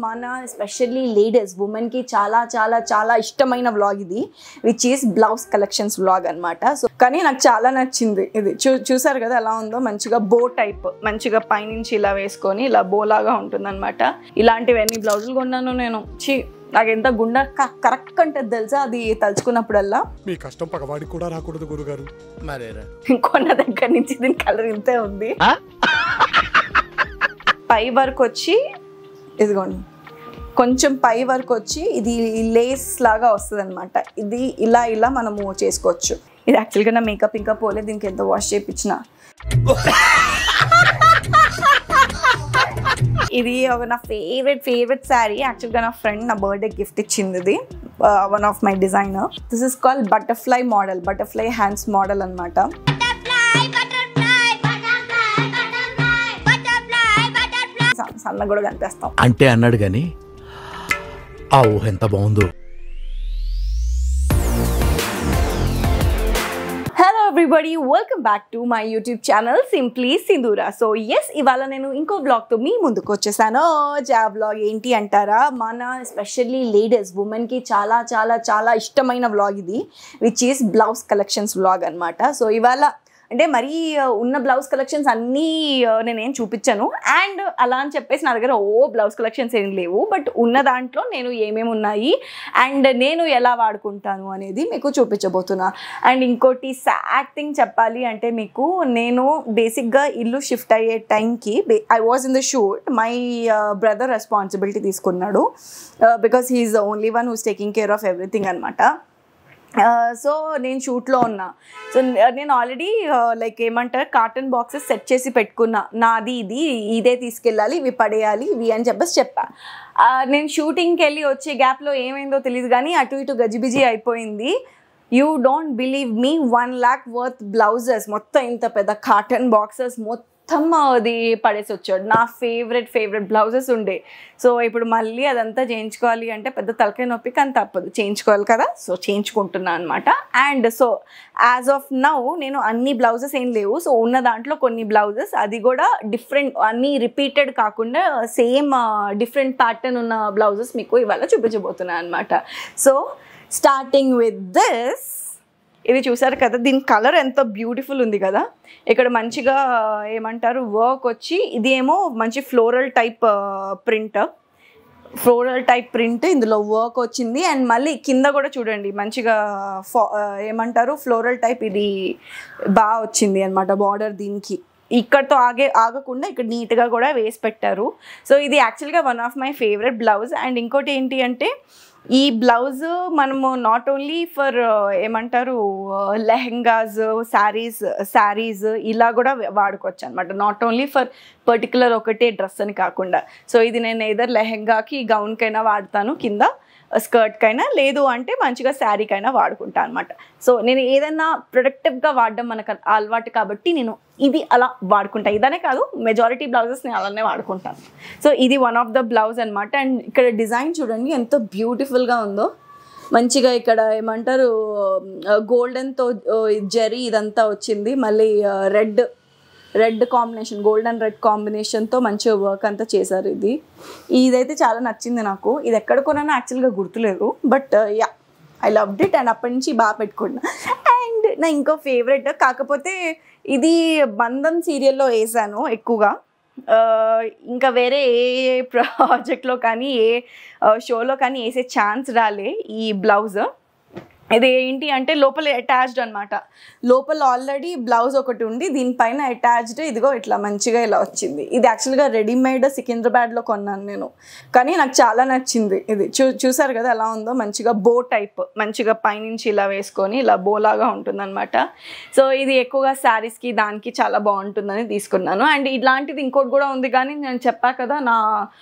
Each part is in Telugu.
మన ఎస్పెషల్లీ లేడీస్ ఉమెన్కి చాలా చాలా చాలా ఇష్టమైన వ్లాగ్ ఇది which is blouse collections vlog అనమాట సో కానీ నాకు చాలా నచ్చింది ఇది చూ చూసారు కదా ఎలా ఉందో మంచిగా బో టైప్ మంచిగా పైనుంచి ఇలా వేసుకొని ఇలా బో లాగా ఉంటుందన్నమాట ఇలాంటివన్నీ బ్లౌజులు కొన్నాను నేను చీ నాకు ఎంత గుండె కరెక్ట్ అంటే తెలుసా అది తలుచుకున్నప్పుడల్లా మీ కష్టం పగవాడికి కూడా రాకూడదు గురుగారు మరేరా కొన్న దగ్గర నుంచి దీని కలర్ ఇంతే ఉంది పై వరకు వచ్చి ఇదిగోండి కొంచెం పై వరకు వచ్చి ఇది లేస్ లాగా వస్తుంది అనమాట ఇది ఇలా ఇలా మనము చేసుకోవచ్చు ఇది యాక్చువల్గా నా మేకప్ ఇంకా పోలేదు దీనికి ఎంత వాష్ చేయించిన ఇది ఒక నా ఫేవరెట్ ఫేవరెట్ శారీ యాక్చువల్గా నా ఫ్రెండ్ నా బర్త్డే గిఫ్ట్ ఇచ్చింది ఇది one of my designer this is call butterfly model butterfly hands model అనమాట సన్న కూడా కనిపిస్తాం అంటే అన్నాడు గాని ఆ ఊహ ఎంత బాగుందో hello everybody welcome back to my YouTube channel simply Sindhura so yes ఇవాళ నేను ఇంకో బ్లాగ్తో మీ ముందుకు వచ్చేసాను ఆ బ్లాగ్ ఏంటి అంటారా మన ఎస్పెషల్లీ లేడీస్ ఉమెన్కి చాలా చాలా చాలా ఇష్టమైన వ్లాగ్ ఇది which is blouse collections vlog అనమాట సో ఇవాళ అంటే మరీ ఆ, ఉన్న బ్లౌజ్ కలెక్షన్స్ అన్నీ ఆ, నేనేం చూపించాను అండ్ అలా అని చెప్పేసి నా దగ్గర ఓ బ్లౌజ్ కలెక్షన్స్ ఏం లేవు బట్ ఉన్న దాంట్లో నేను ఏమేమి ఉన్నాయి అండ్ నేను ఎలా వాడుకుంటాను అనేది మీకు చూపించబోతున్నా అండ్ ఇంకోటి సాడ్ థింగ్ చెప్పాలి అంటే మీకు నేను బేసిక్గా ఇల్లు షిఫ్ట్ అయ్యే టైంకి I was in the shoot my brother responsibility తీసుకున్నాడు because he's the only one who's taking care of everything అనమాట సో నేను షూట్లో ఉన్నా సో నేను ఆల్రెడీ లైక్ ఏమంటారు కాటన్ బాక్సెస్ సెట్ చేసి పెట్టుకున్నా నాది ఇది ఇదే తీసుకెళ్ళాలి ఇవి పడేయాలి ఇవి అని చెప్పేసి చెప్పా ఆ, నేను షూటింగ్కి వెళ్ళి వచ్చే గ్యాప్లో ఏమైందో తెలియదు కానీ అటు ఇటు గజిబిజి అయిపోయింది you don't believe me one lakh worth blouses మొత్తం ఇంత పెద్ద కాటన్ బాక్సెస్ మొత్తం అది పడేసి వచ్చాడు నా ఫేవరెట్ ఫేవరెట్ బ్లౌజెస్ ఉండే సో ఇప్పుడు మళ్ళీ అదంతా చేయించుకోవాలి అంటే పెద్ద తలకాయ నొప్పి కానీ తప్పదు చేయించుకోవాలి కదా సో చేయించుకుంటున్నాను అనమాట and so as of now నేను అన్ని బ్లౌజెస్ ఏం లేవు సో ఉన్న దాంట్లో కొన్ని బ్లౌజెస్ అది కూడా డిఫరెంట్ అన్ని రిపీటెడ్ కాకుండా సేమ్ డిఫరెంట్ ప్యాటర్న్ ఉన్న బ్లౌజెస్ మీకు ఇవాళ చూపించబోతున్నాను అనమాట సో స్టార్టింగ్ విత్ దిస్ ఇది చూసారు కదా దీని కలర్ ఎంత బ్యూటిఫుల్ ఉంది కదా ఇక్కడ మంచిగా ఏమంటారు వర్క్ వచ్చి ఇది ఏమో మంచి floral type print floral type print ఇందులో వర్క్ వచ్చింది అండ్ మళ్ళీ కింద కూడా చూడండి మంచిగా ఫా- ఆ, ఏమంటారు ఫ్లోరల్ టైప్ ఇది బాగా వచ్చింది అనమాట బార్డర్ దీనికి ఇక్కడతో ఆగే ఆగకుండా ఇక్కడ నీట్గా కూడా వేసి పెట్టారు సో ఇది యాక్చువల్గా one of my favourite blouse and ఇంకోటి ఏంటి అంటే ఈ బ్లౌజ్ మనము నాట్ ఓన్లీ ఫర్ ఏమంటారు లెహెంగాస్ శారీస్ శారీస్ ఇలా కూడా వాడుకోవచ్చు అనమాట నాట్ ఓన్లీ ఫర్ పర్టికులర్ ఒకటే డ్రెస్ అని కాకుండా సో ఇది నేను ఏదర్ లెహెంగాకి గౌన్కైనా వాడతాను కింద స్కర్ట్కైనా లేదు అంటే మంచిగా శారీకైనా వాడుకుంటాను అనమాట సో నేను ఏదైనా ప్రొడక్టివ్గా వాడడం మనకు అలవాటు కాబట్టి నేను ఇది అలా వాడుకుంటా ఇదనే కాదు మెజారిటీ బ్లౌజెస్ నేను అలానే వాడుకుంటాను సో ఇది వన్ ఆఫ్ ద బ్లౌజ్ అనమాట అండ్ ఇక్కడ డిజైన్ చూడండి ఎంత బ్యూటిఫుల్గా ఉందో మంచిగా ఇక్కడ ఏమంటారు గోల్డెన్తో జరీ ఇదంతా వచ్చింది మళ్ళీ red red combination gold and red కాంబినేషన్తో మంచిగా వర్క్ అంతా చేశారు ఇది ఇదైతే చాలా నచ్చింది నాకు ఇది ఎక్కడ కొన్నానో యాక్చువల్గా గుర్తులేదు but yeah I loved it and అప్పటి నుంచి బాగా పెట్టుకున్నా అండ్ నా ఇంకో ఫేవరెట్ కాకపోతే ఇది బంధం సీరియల్లో వేసాను ఎక్కువగా ఆ, ఇంకా వేరే ఏ ప్రాజెక్ట్లో కానీ ఏ షోలో కానీ వేసే ఛాన్స్ రాలే ఈ బ్లౌజ్ ఇది ఏంటి అంటే లోపల అటాచ్డ్ అనమాట లోపల ఆల్రెడీ బ్లౌజ్ ఒకటి ఉండి దీనిపైన అటాచ్డ్ ఇదిగో ఇట్లా మంచిగా ఇలా వచ్చింది ఇది యాక్చువల్గా రెడీమేడ్ సికింద్రాబాద్లో కొన్నాను నేను కానీ నాకు చాలా నచ్చింది ఇది చూ చూసారు కదా ఎలా ఉందో మంచిగా బో టైప్ మంచిగా పైనుంచి ఇలా వేసుకొని ఇలా బో లాగా ఉంటుందన్నమాట సో ఇది ఎక్కువగా శారీస్కి దానికి చాలా బాగుంటుందని తీసుకున్నాను అండ్ ఇలాంటిది ఇంకోటి కూడా ఉంది కానీ నేను చెప్పా కదా నా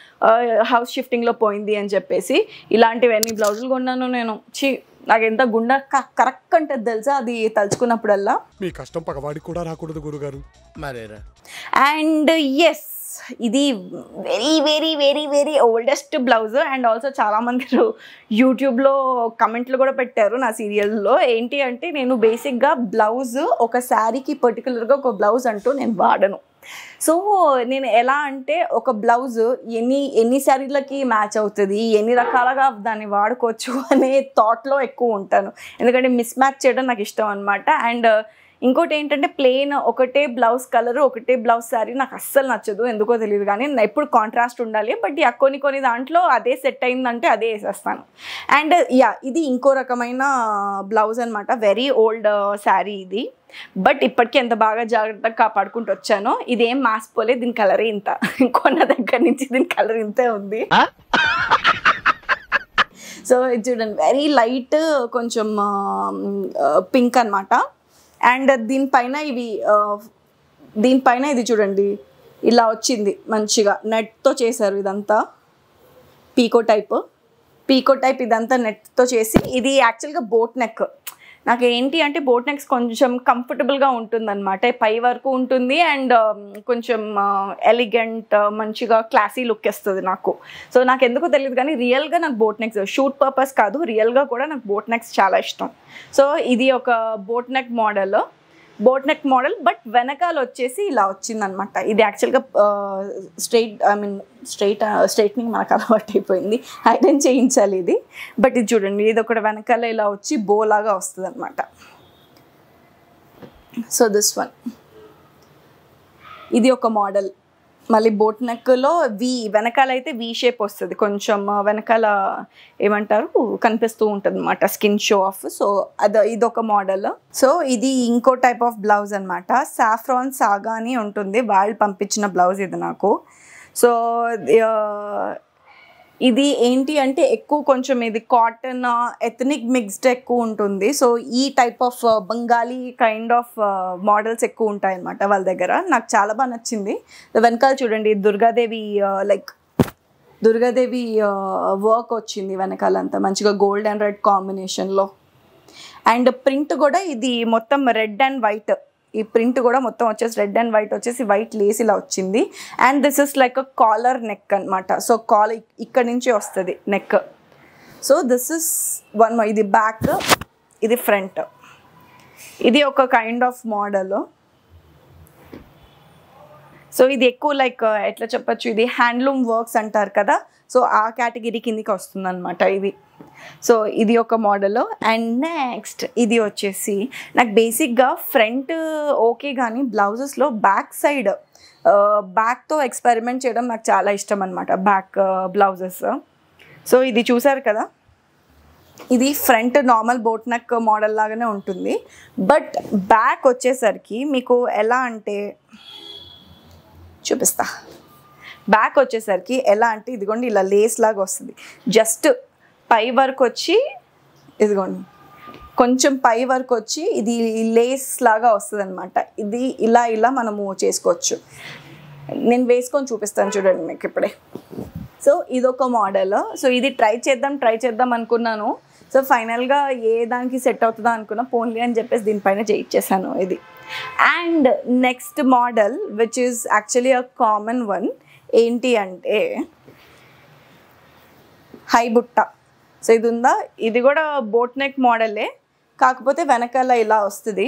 హౌస్ షిఫ్టింగ్లో పోయింది అని చెప్పేసి ఇలాంటివన్నీ బ్లౌజులు కొన్నాను నేను చీ నాకు ఎంత గుండె కరెక్ట్ అంటే తెలుసా అది తలుచుకున్నప్పుడల్లా మీ కష్టం పగవాడికి కూడా రాకూడదు గురుగారు మరేరా అండ్ ఎస్ ఇది very very very very oldest blouse and also చాలామంది యూట్యూబ్లో కమెంట్లు కూడా పెట్టారు నా సీరియల్లో ఏంటి అంటే నేను బేసిక్గా బ్లౌజ్ ఒక శారీకి పర్టికులర్గా ఒక బ్లౌజ్ అంటూ నేను వాడను సో నేను ఎలా అంటే ఒక బ్లౌజ్ ఎన్ని ఎన్ని శారీలకి మ్యాచ్ అవుతుంది ఎన్ని రకాలుగా దాన్ని వాడుకోవచ్చు అనే థాట్లో ఎక్కువ ఉంటాను ఎందుకంటే మిస్ మ్యాచ్ చేయడం నాకు ఇష్టం అనమాట అండ్ ఇంకోటి ఏంటంటే ప్లెయిన్ ఒకటే బ్లౌజ్ కలర్ ఒకటే బ్లౌజ్ శారీ నాకు అస్సలు నచ్చదు ఎందుకో తెలియదు కానీ నా ఎప్పుడు కాంట్రాస్ట్ ఉండాలి బట్ యా కొన్ని కొన్ని దాంట్లో అదే సెట్ అయిందంటే అదే వేసేస్తాను అండ్ యా ఇది ఇంకో రకమైన బ్లౌజ్ అనమాట వెరీ ఓల్డ్ శారీ ఇది బట్ ఇప్పటికీ ఎంత బాగా జాగ్రత్తగా కాపాడుకుంటూ వచ్చానో ఇదేం మాసిపోలే దీని కలరే ఇంత కొన్న దగ్గర నుంచి దీని కలర్ ఇంతే ఉంది సో ఇది చూడండి వెరీ లైట్ కొంచెం పింక్ అన్నమాట అండ్ దీనిపైన ఇవి ఆ, దీనిపైన ఇది చూడండి ఇలా వచ్చింది మంచిగా నెట్తో చేశారు ఇదంతా పీకో టైప్ పీకో టైప్ ఇదంతా నెట్తో చేసి ఇది యాక్చువల్గా బోట్ నెక్ నాకు ఏంటి అంటే బోట్ నెక్స్ కొంచెం కంఫర్టబుల్గా ఉంటుందన్నమాట పై వరకు ఉంటుంది అండ్ కొంచెం ఎలిగెంట్ మంచిగా క్లాసీ లుక్ ఇస్తుంది నాకు సో నాకు ఎందుకో తెలియదు కానీ రియల్గా నాకు బోట్ నెక్స్ షూట్ పర్పస్ కాదు రియల్గా కూడా నాకు బోట్ నెక్స్ చాలా ఇష్టం సో ఇది ఒక boat neck model boat neck model but వెనకాల వచ్చేసి ఇలా వచ్చిందనమాట ఇది యాక్చువల్గా straight I mean straight straightening మనకు అలవాటు అయిపోయింది ఐరన్ చేయించాలి ఇది బట్ ఇది చూడండి ఇది ఒకటి వెనకాల ఇలా వచ్చి బో లాగా వస్తుంది అనమాట సో దిస్ వన్ ఇది ఒక మోడల్ మళ్ళీ బోట్ నెక్లో వి వెనకాల అయితే వి షేప్ వస్తుంది కొంచెం వెనకాల ఏమంటారు కనిపిస్తూ ఉంటుంది అనమాట స్కిన్ షో ఆఫ్ సో అది ఇదొక మోడల్ సో ఇది ఇంకో టైప్ ఆఫ్ బ్లౌజ్ అనమాట సాఫ్రాన్ సాగా అని ఉంటుంది వాళ్ళు పంపించిన బ్లౌజ్ ఇది నాకు సో ఇది ఏంటి అంటే ఎక్కువ కొంచెం ఇది కాటన్ ఎథనిక్ మిక్స్డ్ ఎక్కువ ఉంటుంది సో ఈ type of Bengali kind of models ఎక్కువ ఉంటాయి అనమాట వాళ్ళ దగ్గర నాకు చాలా బాగా నచ్చింది వెనకాల చూడండి దుర్గాదేవి లైక్ దుర్గాదేవి వర్క్ వచ్చింది వెనకాలంతా మంచిగా గోల్డ్ అండ్ రెడ్ కాంబినేషన్లో అండ్ ప్రింట్ కూడా ఇది మొత్తం రెడ్ అండ్ వైట్ ఈ ప్రింట్ కూడా మొత్తం వచ్చేసి రెడ్ అండ్ వైట్ వచ్చేసి వైట్ లేస్ ఇలా వచ్చింది and this is like a collar neck అనమాట సో కాల్ ఇక్కడ నుంచి వస్తుంది neck so this is one ఇది బ్యాక్ ఇది ఫ్రంట్ ఇది ఒక కైండ్ ఆఫ్ మోడల్ సో ఇది ఎక్కువ లైక్ ఎట్లా చెప్పొచ్చు ఇది హ్యాండ్లూమ్ వర్క్స్ అంటారు కదా సో ఆ కేటగిరీ కిందికి వస్తుంది అనమాట ఇది సో ఇది ఒక మోడల్ అండ్ నెక్స్ట్ ఇది వచ్చేసి నాకు బేసిక్గా ఫ్రంట్ ఓకే కానీ బ్లౌజెస్లో బ్యాక్ సైడ్ బ్యాక్తో ఎక్స్పెరిమెంట్ చేయడం నాకు చాలా ఇష్టం అనమాట బ్యాక్ బ్లౌజెస్ సో ఇది చూసారు కదా ఇది front normal boat neck model లాగానే ఉంటుంది బట్ బ్యాక్ వచ్చేసరికి మీకు ఎలా అంటే చూపిస్తా బ్యాక్ వచ్చేసరికి ఎలా అంటే ఇదిగోండి ఇలా లేస్ లాగా వస్తుంది జస్ట్ పై వరకు వచ్చి ఇదిగోండి కొంచెం పై వరకు వచ్చి ఇది లేస్ లాగా వస్తుంది అనమాట ఇది ఇలా ఇలా మనము చేసుకోవచ్చు నేను వేసుకొని చూపిస్తాను చూడండి మీకు ఇప్పుడే సో ఇదొక మోడల్ సో ఇది ట్రై చేద్దాం ట్రై చేద్దాం అనుకున్నాను సో ఫైనల్గా ఏ దానికి సెట్ అవుతుందో అనుకున్నా పోన్లీ అని చెప్పేసి దీనిపైన చేయించేసాను ఇది and next model which is actually a common one ఏంటి అంటే హై బుట్ట సో ఇది ఉందా ఇది కూడా బోట్ నెక్ మోడలే కాకపోతే వెనకాల ఇలా వస్తుంది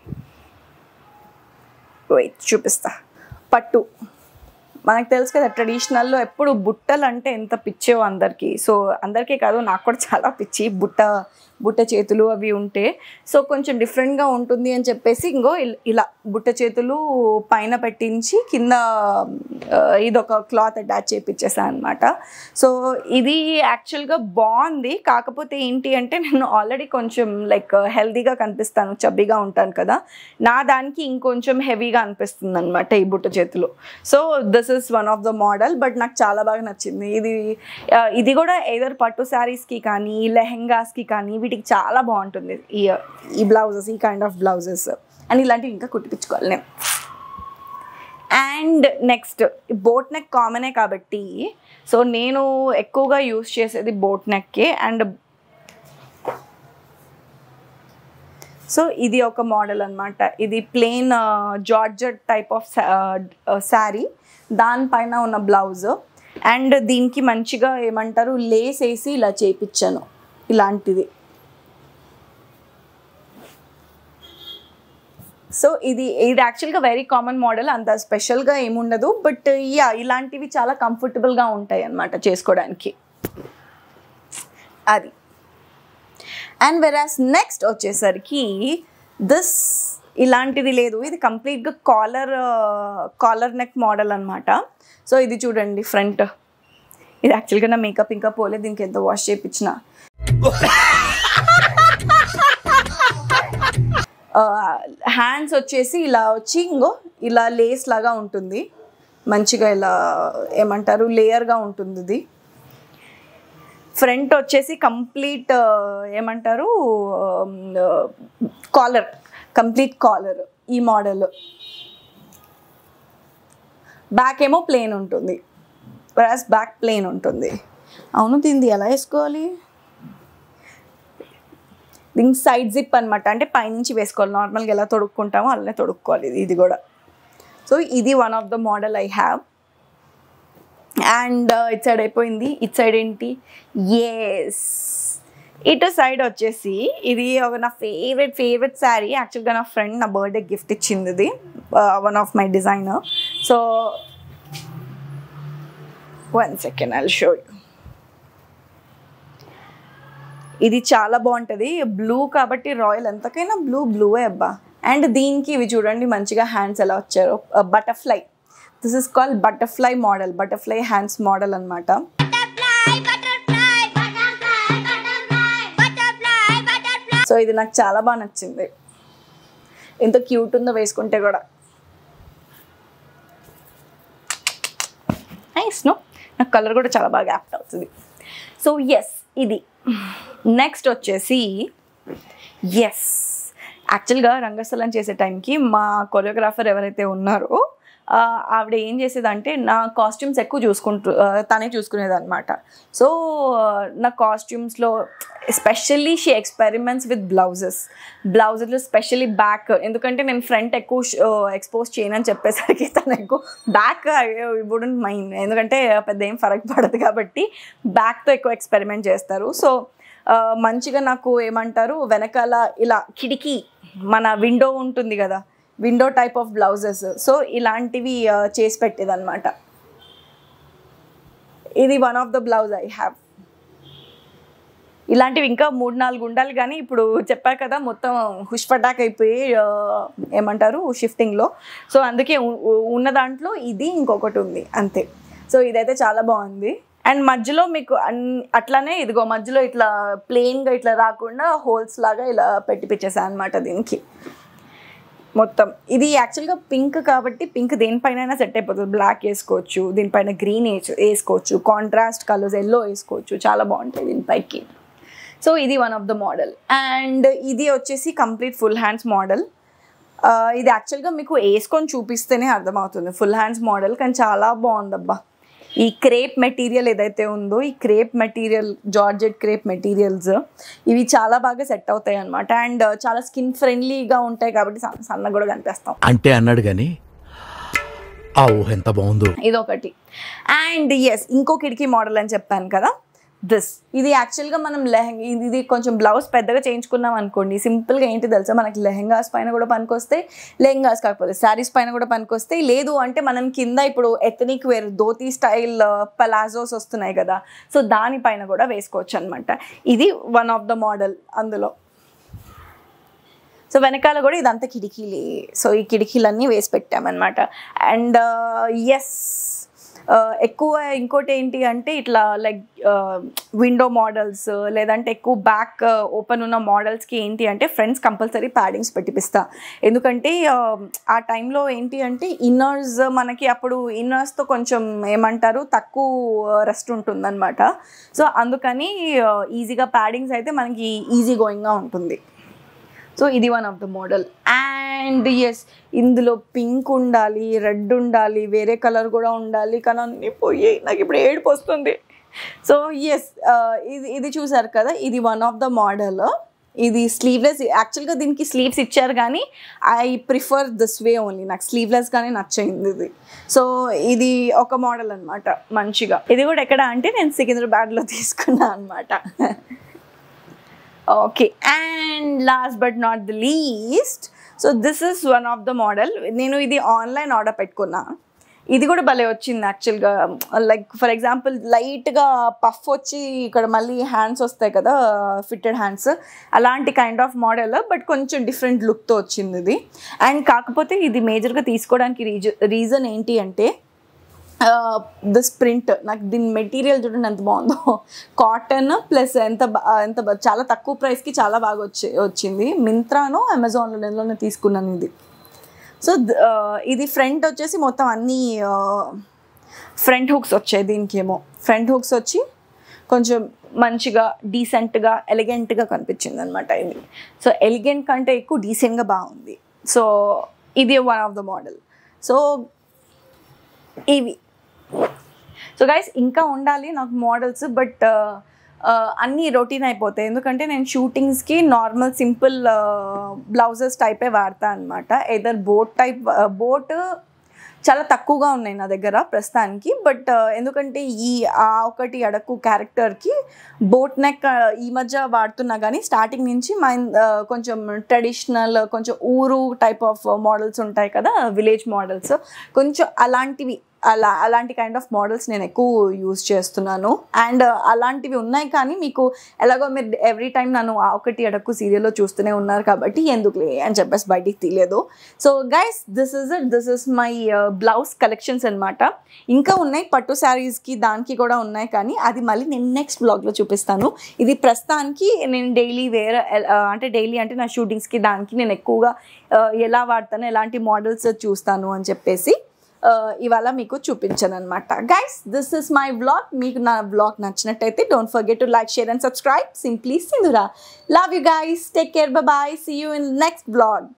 వెయిట్ చూపిస్తా పట్టు మనకు తెలుసు కదా ట్రెడిషనల్లో ఎప్పుడు బుట్టలు అంటే ఎంత పిచ్చో అందరికీ సో అందరికీ కాదు నాకు కూడా చాలా పిచ్చి బుట్ట బుట్ట చేతులు అవి ఉంటే సో కొంచెం డిఫరెంట్గా ఉంటుంది అని చెప్పేసి ఇంకో ఇల్- ఇలా బుట్ట చేతులు పైన పెట్టించి కింద ఆ, ఇదొక క్లాత్ అటాచ్ చేయించేసాను అనమాట సో ఇది యాక్చువల్గా బాగుంది కాకపోతే ఏంటి అంటే నేను ఆల్రెడీ కొంచెం లైక్ హెల్తీగా కనిపిస్తాను చబ్బీగా ఉంటాను కదా నా దానికి ఇంకొంచెం హెవీగా అనిపిస్తుంది అనమాట ఈ బుట్ట చేతులు so this is one of the model but నాకు చాలా బాగా నచ్చింది ఇది ఆ, ఇది కూడా ఏదర్ పట్టు శారీస్కి కానీ లెహెంగాస్కి కానీ వీటికి చాలా బాగుంటుంది ఈ ఈ బ్లౌజెస్ ఈ కైండ్ ఆఫ్ బ్లౌజెస్ అని ఇలాంటివి ఇంకా కుట్టిపించుకోవాలి నేను అండ్ నెక్స్ట్ బోట్ నెక్ కామనే కాబట్టి సో నేను ఎక్కువగా యూస్ చేసేది బోట్ నెక్కే అండ్ సో ఇది ఒక మోడల్ అన్నమాట ఇది plain georgette type of sari దానిపైన ఉన్న బ్లౌజ్ అండ్ దీనికి మంచిగా ఏమంటారు లేస్ వేసి ఇలా చేయించాను ఇలాంటిది సో ఇది ఇది యాక్చువల్గా వెరీ కామన్ మోడల్ అంత స్పెషల్గా ఏముండదు బట్ యా ఇలాంటివి చాలా కంఫర్టబుల్గా ఉంటాయి అన్నమాట చేసుకోవడానికి అది అండ్ వెరాస్ నెక్స్ట్ వచ్చేసరికి దిస్ ఇలాంటిది లేదు ఇది కంప్లీట్గా కాలర్ కాలర్ నెక్ మోడల్ అనమాట సో ఇది చూడండి ఫ్రంట్ ఇది యాక్చువల్గా నా మేకప్ ఇంకా పోలేదు దీనికి ఎంత వాష్ చేయించిన హ్యాండ్స్ వచ్చేసి ఇలా వచ్చి ఇంకో ఇలా లేస్ లాగా ఉంటుంది మంచిగా ఇలా ఏమంటారు లేయర్గా ఉంటుంది ఇది ఫ్రంట్ వచ్చేసి కంప్లీట్ ఏమంటారు కాలర్ కంప్లీట్ కాలర్ ఈ మోడల్ బ్యాక్ ఏమో ప్లేన్ ఉంటుంది వరాస్ బ్యాక్ ప్లేన్ ఉంటుంది అవును దీన్ని ఎలా వేసుకోవాలి దీనికి సైడ్ జిప్ అనమాట అంటే పైనుంచి వేసుకోవాలి నార్మల్గా ఎలా తొడుక్కుంటామో అలానే తొడుక్కోవాలి ఇది ఇది కూడా సో ఇది one of the model I have and it side అయిపోయింది ఇట్ సైడ్ ఏంటి ఎస్ ఇటు సైడ్ వచ్చేసి ఇది ఒక నా ఫేవరెట్ ఫేవరెట్ శారీ యాక్చువల్గా నా ఫ్రెండ్ నా బర్త్డే గిఫ్ట్ ఇచ్చింది ఇది one of my designer so one second I show you ఇది చాలా బాగుంటుంది బ్లూ కాబట్టి రాయల్ ఎంతకైనా బ్లూ బ్లూవే అబ్బా అండ్ దీనికి ఇవి చూడండి మంచిగా హ్యాండ్స్ ఎలా వచ్చారో butterfly this is call butterfly model butterfly hands model అనమాట Butterfly, butterfly, butterfly, butterfly, butterfly, butterfly. So ఇది నాకు చాలా బాగా నచ్చింది ఎంత క్యూట్ ఉందో వేసుకుంటే కూడా నైస్ నో నాకు కలర్ కూడా చాలా బాగా యాప్ట్ అవుతుంది సో ఎస్ ఇది నెక్స్ట్ వచ్చేసి ఎస్ యాక్చువల్గా రంగస్థలం చేసే టైంకి మా కొరియోగ్రాఫర్ ఎవరైతే ఉన్నారో ఆ, ఆవిడ ఏం చేసేదంటే నా కాస్ట్యూమ్స్ ఎక్కువ చూసుకుంటూ ఆ, తనే చూసుకునేది అనమాట సో నా కాస్ట్యూమ్స్లో especially she experiments with blouses బ్లౌజెస్లో స్పెషల్లీ బ్యాక్ ఎందుకంటే నేను ఫ్రంట్ ఎక్కువ ఎక్స్పోజ్ చేయనని చెప్పేసరికి తను ఎక్కువ బ్యాక్ వుడెంట్ మైండ్ ఎందుకంటే పెద్ద ఏం ఫరక్ పడదు కాబట్టి బ్యాక్తో ఎక్కువ ఎక్స్పెరిమెంట్ చేస్తారు సో ఆ, మంచిగా నాకు ఏమంటారు వెనకాల ఇలా కిటికీ మన విండో ఉంటుంది కదా window type of blouses so ఇలాంటివి ఆ, చేసి పెట్టేదన్నమాట ఇది one of the blouse I have ఇలాంటివి ఇంకా మూడు నాలుగు ఉండాలి కానీ ఇప్పుడు చెప్పా కదా మొత్తం హుష్పటాక్ అయిపోయి ఆ, ఏమంటారు షిఫ్టింగ్లో సో అందుకే ఉ- ఉ- ఉన్న దాంట్లో ఇది ఇంకొకటి ఉంది అంతే సో ఇదైతే చాలా బాగుంది అండ్ మధ్యలో మీకు అన్ అట్లానే ఇదిగో మధ్యలో ఇట్లా ప్లెయిన్గా ఇట్లా రాకుండా హోల్స్ లాగా ఇలా పెట్టి పిచ్చేసాను అనమాట దీనికి మొత్తం ఇది యాక్చువల్గా పింక్ కాబట్టి పింక్ దేనిపైన సెట్ అయిపోతుంది బ్లాక్ వేసుకోవచ్చు దీనిపైన గ్రీన్ వేసుకోవచ్చు కాంట్రాస్ట్ కలర్స్ ఎల్లో వేసుకోవచ్చు చాలా బాగుంటాయి దీనిపైకి సో ఇది one of the model and ఇది వచ్చేసి కంప్లీట్ ఫుల్ హ్యాండ్స్ మోడల్ ఇది యాక్చువల్గా మీకు వేసుకొని చూపిస్తేనే అర్థమవుతుంది ఫుల్ హ్యాండ్స్ మోడల్ కానీ చాలా బాగుందబ్బా ఈ క్రేప్ మెటీరియల్ ఏదైతే ఉందో ఈ crepe material georgette crepe materials ఇవి చాలా బాగా సెట్ అవుతాయి అనమాట అండ్ చాలా స్కిన్ ఫ్రెండ్లీగా ఉంటాయి కాబట్టి సన్న- సన్నగా కూడా కనిపిస్తాం అంటే అన్నాడు కానీ ఆ ఊహ ఎంత బాగుందో ఇది ఒకటి అండ్ ఎస్ ఇంకో కిటికీ మోడల్ అని చెప్పాను కదా దిస్ ఇది యాక్చువల్గా మనం లెహంగా ఇది ఇది కొంచెం బ్లౌజ్ పెద్దగా చేయించుకున్నాం అనుకోండి సింపుల్గా ఏంటి తెలుసా మనకి లెహంగాస్ పైన కూడా పనికొస్తాయి లెహంగాస్ కాకపోతే శారీస్ పైన కూడా పనికొస్తాయి లేదు అంటే మనం కింద ఇప్పుడు ethnic wear dhoti style palazzos వస్తున్నాయి కదా సో దానిపైన కూడా వేసుకోవచ్చు అనమాట ఇది వన్ ఆఫ్ ద మోడల్ అందులో సో వెనకాల కూడా ఇదంతా కిటికీలే సో ఈ కిటికీలన్నీ వేసి పెట్టామన్నమాట అండ్ ఎస్ ఎక్కువ ఇంకోటి ఏంటి అంటే ఇట్లా లైక్ విండో మోడల్స్ లేదంటే ఎక్కువ బ్యాక్ ఓపెన్ ఉన్న మోడల్స్కి ఏంటి అంటే ఫ్రెండ్స్ కంపల్సరీ ప్యాడింగ్స్ పెట్టిపిస్తా ఎందుకంటే uh, ఆ టైంలో ఏంటి అంటే ఇన్నర్స్ మనకి అప్పుడు ఇన్నర్స్తో కొంచెం ఏమంటారు తక్కువ రెస్ట్ ఉంటుందన్నమాట సో అందుకని ఈజీగా ప్యాడింగ్స్ అయితే మనకి ఈజీ గోయింగ్గా ఉంటుంది సో ఇది one of the model and yes ఇందులో పింక్ ఉండాలి రెడ్ ఉండాలి వేరే కలర్ కూడా ఉండాలి కానీ అన్నీ పోయి నాకు ఇప్పుడు ఏడుపు వస్తుంది సో ఎస్ ఇది ఇది చూసారు కదా ఇది వన్ ఆఫ్ ద మోడల్ ఇది స్లీవ్లెస్ యాక్చువల్గా దీనికి స్లీవ్స్ ఇచ్చారు కానీ I prefer this way only నాకు స్లీవ్లెస్ కానీ నచ్చింది ఇది సో ఇది ఒక మోడల్ అనమాట మంచిగా ఇది కూడా ఎక్కడ అంటే నేను సికింద్రాబాద్లో తీసుకున్నా అనమాట okay and last but not the least so this is one of the model నేను ఇది ఆన్లైన్ ఆర్డర్ పెట్టుకున్నా ఇది కూడా భలే వచ్చింది యాక్చువల్గా లైక్ ఫర్ ఎగ్జాంపుల్ లైట్గా పఫ్ వచ్చి ఇక్కడ మళ్ళీ హ్యాండ్స్ వస్తాయి కదా ఫిట్టెడ్ హ్యాండ్స్ అలాంటి కైండ్ ఆఫ్ మోడల్ బట్ కొంచెం డిఫరెంట్ లుక్తో వచ్చింది ఇది అండ్ కాకపోతే ఇది మేజర్గా తీసుకోవడానికి రీజ రీజన్ ఏంటి అంటే దిస్ ప్రింట్ నాకు దీని మెటీరియల్ చూడండి ఎంత బాగుందో కాటన్ ప్లస్ ఎంత బా- ఎంత బా- చాలా తక్కువ ప్రైస్కి చాలా బాగా వచ్చి వచ్చింది మింత్రాను అమెజాన్లో నెలలోనే తీసుకున్నాను ఇది సో ద- ఆ, ఇది ఫ్రంట్ వచ్చేసి మొత్తం అన్ని ఫ్రంట్ హుక్స్ వచ్చాయి దీనికి ఏమో ఫ్రంట్ హుక్స్ వచ్చి కొంచెం మంచిగా డీసెంట్గా ఎలిగెంట్గా కనిపించింది అనమాట ఇది సో ఎలిగెంట్ కంటే ఎక్కువ డీసెంట్గా బాగుంది సో ఇది one of the model so ఇవి సో గైస్ ఇంకా ఉండాలి నాకు మోడల్స్ బట్ అన్నీ రొటీన్ అయిపోతాయి ఎందుకంటే నేను షూటింగ్స్కి నార్మల్ సింపుల్ బ్లౌజెస్ టైపే వాడతా అనమాట ఏదర్ బోట్ టైప్ బోట్ చాలా తక్కువగా ఉన్నాయి నా దగ్గర ప్రస్తుతానికి బట్ ఎందుకంటే ఈ ఆ ఒకటి అడకు క్యారెక్టర్కి బోట్ నెక్ ఈ మధ్య వాడుతున్నా కానీ స్టార్టింగ్ నుంచి మా కొంచెం ట్రెడిషనల్ కొంచెం ఊరు టైప్ ఆఫ్ మోడల్స్ ఉంటాయి కదా విలేజ్ మోడల్స్ కొంచెం అలాంటివి అలా అలాంటి కైండ్ ఆఫ్ మోడల్స్ నేను ఎక్కువ యూజ్ చేస్తున్నాను అండ్ అలాంటివి ఉన్నాయి కానీ మీకు ఎలాగో మీరు ఎవ్రీ టైం నన్ను ఆ ఒకటి అడక్కు సీరియల్లో చూస్తూనే ఉన్నారు కాబట్టి ఎందుకులే అని చెప్పేసి బయటికి తీయలేదు so guys this is it this is my blouse collections అనమాట ఇంకా ఉన్నాయి పట్టు శారీస్కి దానికి కూడా ఉన్నాయి కానీ అది మళ్ళీ నేను నెక్స్ట్ బ్లాగ్లో చూపిస్తాను ఇది ప్రస్తుతానికి నేను డైలీ వేరే అంటే డైలీ అంటే నా షూటింగ్స్కి దానికి నేను ఎక్కువగా ఆ, ఎలా వాడతాను ఎలాంటి మోడల్స్ చూస్తాను అని చెప్పేసి ఆ, ఇవాళ మీకు చూపించాను అనమాట guys this is my blog మీకు నా బ్లాగ్ నచ్చినట్టయితే don't forget to like share and subscribe simply Sindhura love you guys take care bye see you in next blog